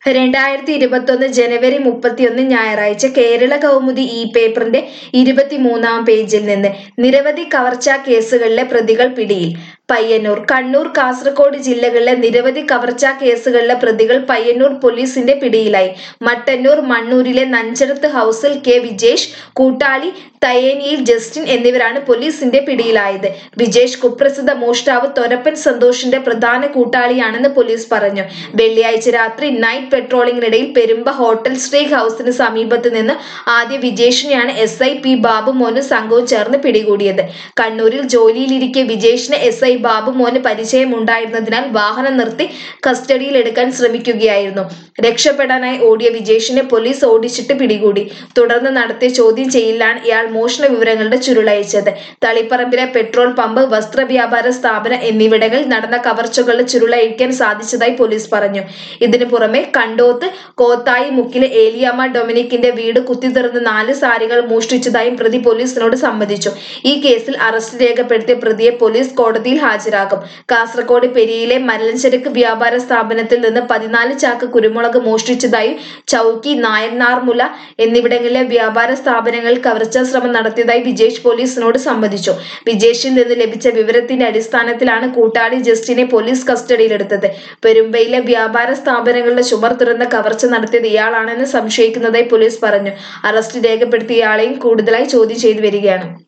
രണ്ടായിരത്തി ഇരുപത്തൊന്ന് ജനുവരി മുപ്പത്തിയൊന്ന് ഞായറാഴ്ച കേരള കൗമുദി ഈ പേപ്പറിന്റെ ഇരുപത്തിമൂന്നാം പേജിൽ നിന്ന് നിരവധി കവർച്ചാ കേസുകളിലെ പ്രതികൾ പിടിയിൽ പയ്യന്നൂർ കണ്ണൂർ കാസർഗോഡ് ജില്ലകളിലെ നിരവധി കവർച്ചാ കേസുകളിലെ പ്രതികൾ പയ്യന്നൂർ പോലീസിന്റെ പിടിയിലായി മട്ടന്നൂർ മണ്ണൂരിലെ നഞ്ചരത്ത് ഹൗസിൽ കെ വിജേഷ് കൂട്ടാളി തയേനിയിൽ ജസ്റ്റിൻ എന്നിവരാണ് പോലീസിന്റെ പിടിയിലായത് വിജേഷ് കുപ്രസിദ്ധ മോഷ്ടാവ് തൊരപ്പൻ സന്തോഷിന്റെ പ്രധാന കൂട്ടാളിയാണെന്ന് പോലീസ് പറഞ്ഞു വെള്ളിയാഴ്ച രാത്രി നൈറ്റ് പെട്രോളിംഗിനിടയിൽ പെരുമ്പ ഹോട്ടൽ സ്ട്രീക്ക് ഹൗസിന് സമീപത്ത് നിന്ന് ആദ്യ വിജേഷിനെയാണ് എസ് ഐ പി ബാബു മോന് സംഘവും ചേർന്ന് പിടികൂടിയത് കണ്ണൂരിൽ ജോലിയിലിരിക്കെ വിജേഷിന് എസ് ഐ ബാബു മോന് പരിചയമുണ്ടായിരുന്നതിനാൽ വാഹനം നിർത്തി കസ്റ്റഡിയിലെടുക്കാൻ ശ്രമിക്കുകയായിരുന്നു രക്ഷപ്പെടാനായി ഓടിയ വിജേഷിനെ പോലീസ് ഓടിച്ചിട്ട് പിടികൂടി തുടർന്ന് നടത്തിയ ചോദ്യം ചെയ്യലിലാണ് ഇയാൾ മോഷണ വിവരങ്ങളുടെ ചുരുളയച്ചത് തളിപ്പറമ്പിലെ പെട്രോൾ പമ്പ് വസ്ത്ര വ്യാപാര സ്ഥാപനം എന്നിവിടങ്ങളിൽ നടന്ന കവർച്ചകളുടെ ചുരുളയഴിക്കാൻ സാധിച്ചതായി പോലീസ് പറഞ്ഞു ഇതിനു പുറമെ കണ്ടോത്ത് കോത്തായി മുക്കിലെ ഏലിയാമ്മ ഡൊമിനിക്കിന്റെ വീട് കുത്തിത്തുറന്ന് നാല് സാരികൾ മോഷ്ടിച്ചതായും പ്രതി പോലീസിനോട് സമ്മതിച്ചു ഈ കേസിൽ അറസ്റ്റ് രേഖപ്പെടുത്തിയ പ്രതിയെ പോലീസ് കോടതിയിൽ ഹാജരാക്കും കാസർഗോഡ് പെരിയയിലെ മരലഞ്ചരക്ക് വ്യാപാര സ്ഥാപനത്തിൽ നിന്ന് പതിനാല് ചാക്ക് കുരുമുളക് മോഷ്ടിച്ചതായും ചൌക്കി നായനാർമുല എന്നിവിടങ്ങളിലെ വ്യാപാര സ്ഥാപനങ്ങളിൽ കവർച്ചാ ശ്രമം നടത്തിയതായി വിജേഷ് പോലീസിനോട് സമ്മതിച്ചു വിജേഷിൽ നിന്ന് ലഭിച്ച വിവരത്തിന്റെ അടിസ്ഥാനത്തിലാണ് കൂട്ടാളി ജസ്റ്റിനെ പോലീസ് കസ്റ്റഡിയിലെടുത്തത് പെരുമ്പയിലെ വ്യാപാര സ്ഥാപനങ്ങളുടെ ചുമർ തുറന്ന് കവർച്ച നടത്തിയത് ഇയാളാണെന്ന് സംശയിക്കുന്നതായി പോലീസ് പറഞ്ഞു അറസ്റ്റ് രേഖപ്പെടുത്തിയ ഇയാളെയും കൂടുതലായി ചോദ്യം ചെയ്തു വരികയാണ്